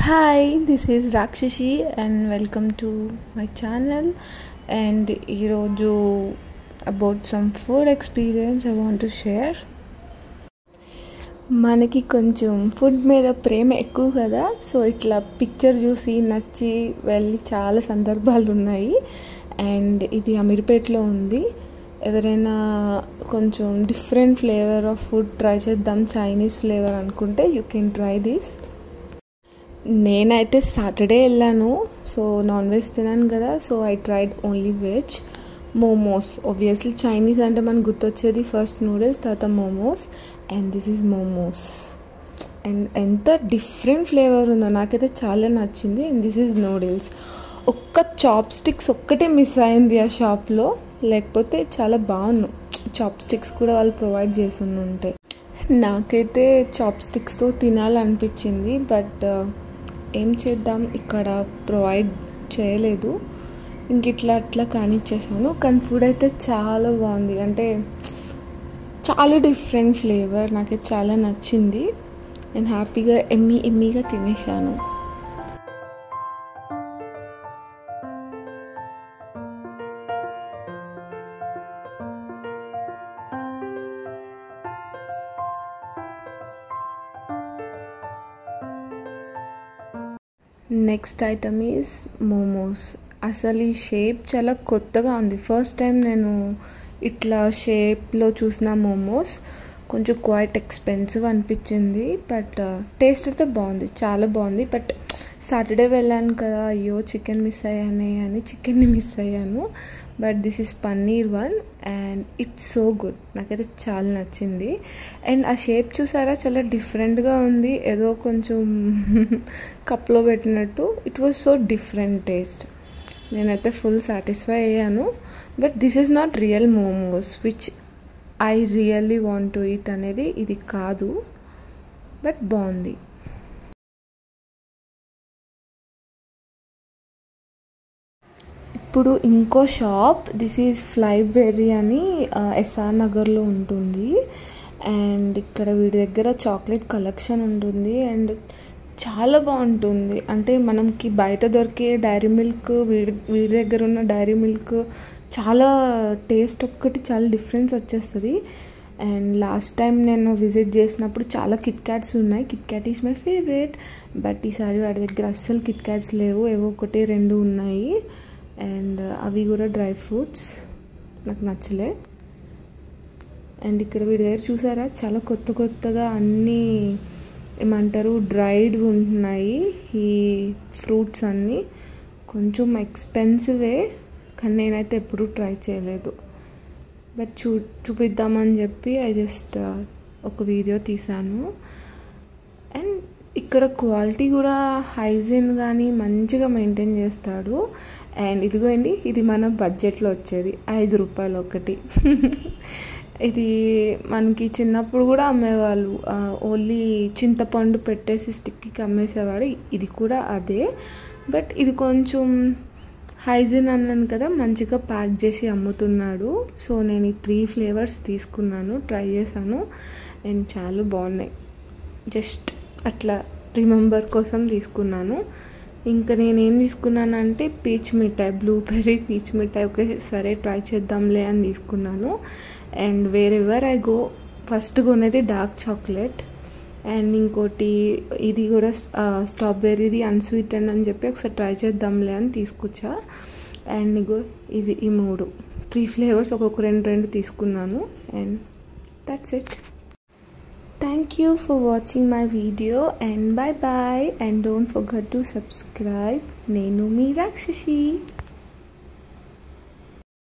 hi this is Rakshasi and welcome to my channel and ఈరోజు about some food experience I want to share మనకి కొంచెం food మీద ప్రేమ ఎక్కువ కదా సో ఇట్లా పిక్చర్ చూసి నచ్చి వెళ్ళి చాలా సందర్భాలు ఉన్నాయి అండ్ ఇది అమీర్పేట్లో ఉంది ఎవరైనా కొంచెం different flavour of food try చేద్దాం చైనీస్ ఫ్లేవర్ అనుకుంటే యూ కెన్ ట్రై దిస్ నేనైతే సాటర్డే వెళ్ళాను సో నాన్ వెజ్ తినాను కదా so I tried only veg momos obviously Chinese అంటే మనకు గుర్తొచ్చేది ఫస్ట్ నూడిల్స్ తర్వాత momos and this is momos and ఎంత డిఫరెంట్ ఫ్లేవర్ ఉందో నాకైతే చాలా నచ్చింది అండ్ దిస్ ఈజ్ నూడిల్స్ ఒక్క చాప్ స్టిక్స్ ఒక్కటే మిస్ అయింది ఆ షాప్లో లేకపోతే చాలా బాగున్నాయి చాప్ స్టిక్స్ కూడా వాళ్ళు ప్రొవైడ్ చేసి ఉంటే నాకైతే చాప్ స్టిక్స్తో తినాలనిపించింది బట్ ఏం చేద్దాం ఇక్కడ ప్రొవైడ్ చేయలేదు ఇంక ఇట్లా అట్లా కానిచ్చేసాను కానీ ఫుడ్ అయితే చాలా బాగుంది అంటే చాలా డిఫరెంట్ ఫ్లేవర్ నాకైతే చాలా నచ్చింది నేను హ్యాపీగా ఎమ్మి ఎమ్మిగా తినేసాను నెక్స్ట్ ఐటమ్ ఈజ్ మోమోస్ అసలు ఈ షేప్ చాలా కొత్తగా ఉంది ఫస్ట్ టైం నేను ఇట్లా షేప్లో చూసిన మోమోస్ కొంచెం క్వైట్ ఎక్స్పెన్సివ్ అనిపించింది బట్ టేస్ట్ అయితే బాగుంది చాలా బాగుంది బట్ సాటర్డే వెళ్ళాను కదా అయ్యో చికెన్ మిస్ అయ్యానే అని చికెన్ని మిస్ అయ్యాను but this is paneer one and it's so good నాకైతే చాలా నచ్చింది అండ్ ఆ షేప్ చూసారా చాలా డిఫరెంట్గా ఉంది ఏదో కొంచెం కప్లో పెట్టినట్టు it was so different taste నేనైతే ఫుల్ సాటిస్ఫై అయ్యాను but this is not real momos which I really want to eat అనేది ఇది కాదు బట్ బాగుంది ఇప్పుడు ఇంకో షాప్ దిస్ ఈజ్ ఫ్లైబెర్రీ అని ఎస్ఆర్ నగర్లో ఉంటుంది అండ్ ఇక్కడ వీడి దగ్గర చాక్లెట్ కలెక్షన్ ఉంటుంది అండ్ చాలా బాగుంటుంది అంటే మనకి బయట దొరికే డైరీ మిల్క్ వీడి వీడి దగ్గర ఉన్న డైరీ మిల్క్ చాలా టేస్ట్ ఒక్కటి చాలా డిఫరెన్స్ వచ్చేస్తుంది అండ్ లాస్ట్ టైం నేను విజిట్ చేసినప్పుడు చాలా కిట్ క్యాట్స్ ఉన్నాయి Kit Kat is my favourite but ఈసారి వాడి దగ్గర అస్సలు కిట్ క్యాట్స్ లేవు ఏవో ఒకటి రెండు ఉన్నాయి అండ్ అవి కూడా డ్రై ఫ్రూట్స్ నాకు నచ్చలే అండ్ ఇక్కడ వీడి దగ్గర చూసారా చాలా కొత్త కొత్తగా అన్నీ ఏమంటారు డ్రైడ్ ఉంటున్నాయి ఈ ఫ్రూట్స్ అన్నీ కొంచెం ఎక్స్పెన్సివే కానీ నేనైతే ఎప్పుడూ ట్రై చేయలేదు బట్ చూ చూపిద్దామని చెప్పి ఐ జస్ట్ ఒక వీడియో తీసాను అండ్ ఇక్కడ క్వాలిటీ కూడా హైజీన్ కానీ మంచిగా మెయింటైన్ చేస్తాడు అండ్ ఇదిగోండి ఇది మన బడ్జెట్లో వచ్చేది ఐదు రూపాయలు ఒకటి ఇది మనకి చిన్నప్పుడు కూడా అమ్మేవాళ్ళు ఓన్లీ చింతపండు పెట్టేసి స్టిక్కి అమ్మేసేవాడు ఇది కూడా అదే బట్ ఇది కొంచెం హైజీన్ అన్నాను కదా మంచిగా ప్యాక్ చేసి అమ్ముతున్నాడు సో నేను ఈ త్రీ ఫ్లేవర్స్ తీసుకున్నాను ట్రై చేశాను అండ్ చాలా బాగున్నాయి జస్ట్ అట్లా రిమెంబర్ కోసం తీసుకున్నాను ఇంకా నేను ఏం తీసుకున్నానంటే peach mithai blueberry peach mithai okay సరే ట్రై చేద్దాంలే అని తీసుకున్నాను and wherever I go first కొనేది డార్క్ చాక్లెట్ అండ్ ఇంకోటి ఇది కూడా స్ట్రాబెర్రీది అన్స్వీట్ అండ్ అని చెప్పి ఒకసారి ట్రై చేద్దాంలే అని తీసుకొచ్చా అండ్ ఇగో ఇవి ఈ మూడు త్రీ ఫ్లేవర్స్ ఒక్కొక్క రెండు రెండు తీసుకున్నాను and that's it thank you for watching my video and bye bye and don't forget to subscribe nenu mi rakshasi